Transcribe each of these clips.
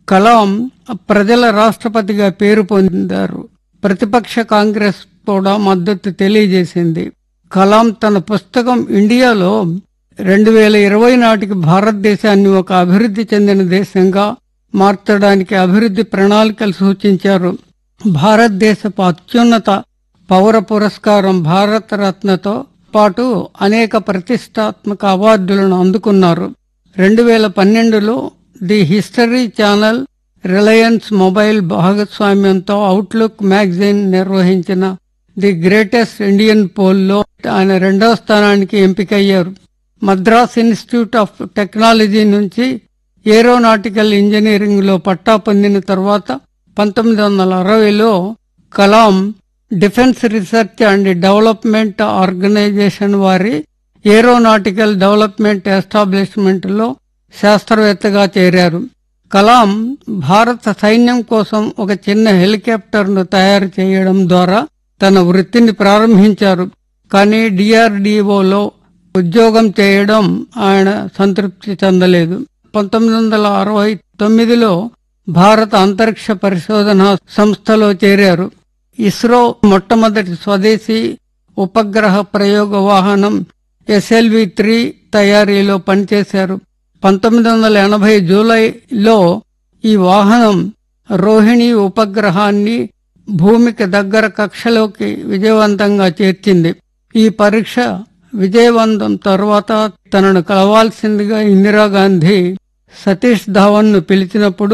కలాం ప్రజల రాష్ట్రపతిగా పేరు పొందారు ప్రతిపక్ష కాంగ్రెస్ కూడా మద్దతు తెలియజేసింది కలాం తన పుస్తకం ఇండియాలో రెండు వేల ఇరవై నాటికి భారతదేశాన్ని ఒక అభివృద్ధి చెందిన దేశంగా మార్చడానికి అభివృద్ధి ప్రణాళికలు సూచించారు భారతదేశపు అత్యున్నత పౌర పురస్కారం భారతరత్నతో పాటు అనేక ప్రతిష్టాత్మక అవార్డులను అందుకున్నారు రెండు వేల పన్నెండులో the History Channel Reliance mobile భాగస్వామ్యంతో అవుట్లుక్ మ్యాగజైన్ నిర్వహించిన ది గ్రేటెస్ట్ ఇండియన్ పోల్లో ఆయన రెండవ స్థానానికి ఎంపికయ్యారు మద్రాస్ ఇన్స్టిట్యూట్ ఆఫ్ టెక్నాలజీ నుంచి ఏరోనాటికల్ ఇంజనీరింగ్ లో పట్టా పొందిన తర్వాత పంతొమ్మిది వందల అరవైలో Kalam Defence Research and Development Organisation వారి ఏరోనాటికల్ డెవలప్మెంట్ ఎస్టాబ్లిష్మెంట్ లో శాస్త్రవేత్తగా చేరారు కలాం భారత సైన్యం కోసం ఒక చిన్న హెలికాప్టర్ను తయారు చేయడం ద్వారా తన వృత్తిని ప్రారంభించారు కానీ డిఆర్డిఓలో ఉద్యోగం చేయడం ఆయన సంతృప్తి చెందలేదు పంతొమ్మిది వందల అరవై తొమ్మిదిలో భారత అంతరిక్ష పరిశోధన సంస్థలో చేరారు ఇస్రో మొట్టమొదటి స్వదేశీ ఉపగ్రహ ప్రయోగ వాహనం ఎస్ఎల్వి త్రీ తయారీలో పనిచేశారు పంతొమ్మిది వందల ఎనభై జూలైలో ఈ వాహనం రోహిణి ఉపగ్రహాన్ని భూమికి దగ్గర కక్షలోకి విజయవంతంగా చేర్చింది ఈ పరీక్ష విజయవంతం తర్వాత తనను కలవాల్సిందిగా ఇందిరాగాంధీ సతీష్ ధావన్ ను పిలిచినప్పుడు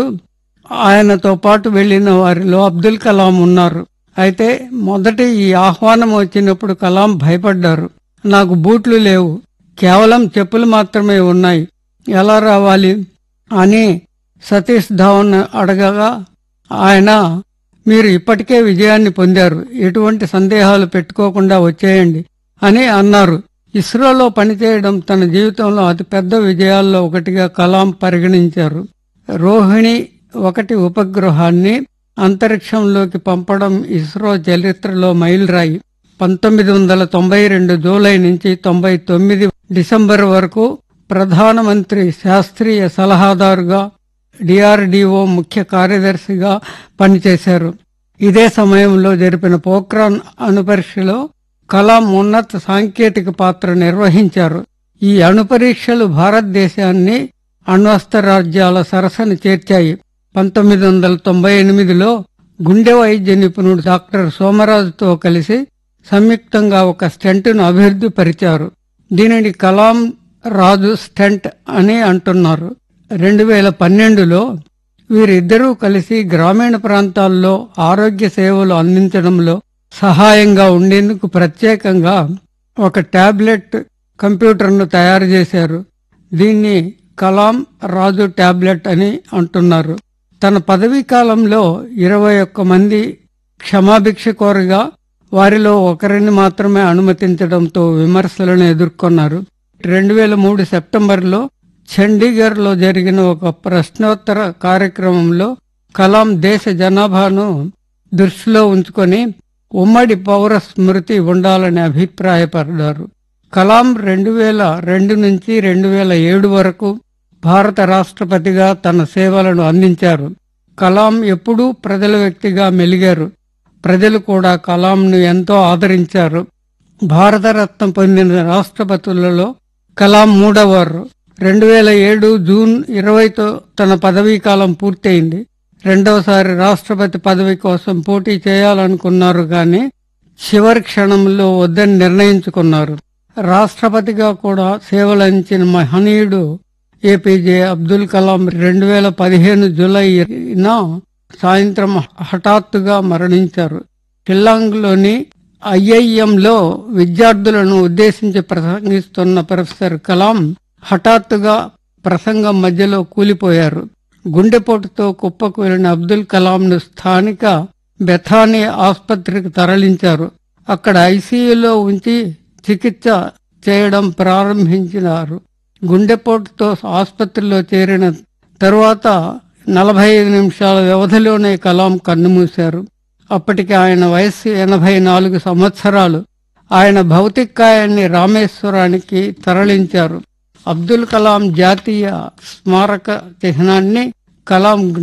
ఆయనతో పాటు వెళ్లిన వారిలో అబ్దుల్ కలాం ఉన్నారు అయితే మొదటి ఈ ఆహ్వానం వచ్చినప్పుడు కలాం భయపడ్డారు నాకు బూట్లు లేవు కేవలం చెప్పులు మాత్రమే ఉన్నాయి ఎలా రావాలి అని సతీష్ ధావన్ అడగగా ఆయన మీరు ఇప్పటికే విజయాన్ని పొందారు ఎటువంటి సందేహాలు పెట్టుకోకుండా వచ్చేయండి అని అన్నారు ఇస్రోలో పనిచేయడం తన జీవితంలో అతిపెద్ద విజయాల్లో ఒకటిగా కలాం పరిగణించారు రోహిణి ఒకటి ఉపగ్రహాన్ని అంతరిక్షంలోకి పంపడం ఇస్రో చరిత్రలో మైలురాయి పంతొమ్మిది వందల తొంభై రెండు జూలై నుంచి తొంభై తొమ్మిది డిసెంబర్ వరకు ప్రధానమంత్రి శాస్త్రీయ సలహాదారుగా డిఆర్డిఓ ముఖ్య కార్యదర్శిగా పనిచేశారు ఇదే సమయంలో జరిపిన పోఖ్రాన్ అణుపరీక్షలో కలాం ఉన్నత సాంకేతిక పాత్ర నిర్వహించారు ఈ అణుపరీక్షలు భారతదేశాన్ని అణ్వస్త్ర రాజ్యాల సరసన చేర్చాయి పంతొమ్మిది వందల తొంభై ఎనిమిదిలో గుండె వైద్య నిపుణుడు డాక్టర్ సోమరాజుతో కలిసి సంయుక్తంగా ఒక స్టెంట్ను అభివృద్ధి పరిచారు దీనిని కలాం రాజు స్టెంట్ అని అంటున్నారు రెండు వేల పన్నెండులో వీరిద్దరూ కలిసి గ్రామీణ ప్రాంతాల్లో ఆరోగ్య సేవలు అందించడంలో సహాయంగా ఉండేందుకు ప్రత్యేకంగా ఒక టాబ్లెట్ కంప్యూటర్ను తయారు చేశారు దీన్ని కలాం రాజు టాబ్లెట్ అని అంటున్నారు తన పదవీ కాలంలో ఇరవై ఒక్క మంది క్షమాభిక్ష కోరగా వారిలో ఒకరిని మాత్రమే అనుమతించడంతో విమర్శలను ఎదుర్కొన్నారు రెండు వేల మూడు సెప్టెంబర్లో చండీగఢ్ లో జరిగిన ఒక ప్రశ్నోత్తర కార్యక్రమంలో కలాం దేశ జనాభాను దృష్టిలో ఉంచుకొని ఉమ్మడి పౌర స్మృతి ఉండాలని అభిప్రాయపడ్డారు కలాం రెండు వేల రెండు నుంచి రెండు వేల ఏడు వరకు భారత రాష్ట్రపతిగా తన సేవలను అందించారు కలాం ఎప్పుడూ ప్రజల వ్యక్తిగా మెలిగారు ప్రజలు కూడా కలాంను ఎంతో ఆదరించారు భారతరత్న పొందిన రాష్ట్రపతులలో కలాం మూడవరు రెండు వేల ఏడు జూన్ ఇరవైతో తన పదవీ కాలం పూర్తయింది రెండవసారి రాష్ట్రపతి పదవి కోసం పోటీ చేయాలనుకున్నారు కానీ చివరి క్షణంలో వద్దని నిర్ణయించుకున్నారు రాష్ట్రపతిగా కూడా సేవలంచిన మహనీయుడు ఏపీజే అబ్దుల్ కలాం రెండు వేల పదిహేను జూలైన సాయంత్రం హఠాత్తుగా మరణించారు షిల్లాంగ్లోని ఐఐఎంలో విద్యార్థులను ఉద్దేశించి ప్రసంగిస్తున్న ప్రొఫెసర్ కలాం హఠాత్తుగా ప్రసంగం మధ్యలో కూలిపోయారు గుండెపోటుతో కుప్పకు వెళ్లిన అబ్దుల్ కలాంను స్థానిక బెథానీ ఆసుపత్రికి తరలించారు అక్కడ ఐసీయూలో ఉంచి చికిత్స చేయడం ప్రారంభించినారు గుండెపోటుతో ఆసుపత్రిలో చేరిన తరువాత నలభై ఐదు నిమిషాల వ్యవధిలోనే కలాం కన్నుమూశారు అప్పటికి ఆయన వయస్సు ఎనభై నాలుగు సంవత్సరాలు ఆయన భౌతికాయాన్ని రామేశ్వరానికి తరలించారు అబ్దుల్ కలాం జాతీయ స్మారక చిహ్నాన్ని కలాం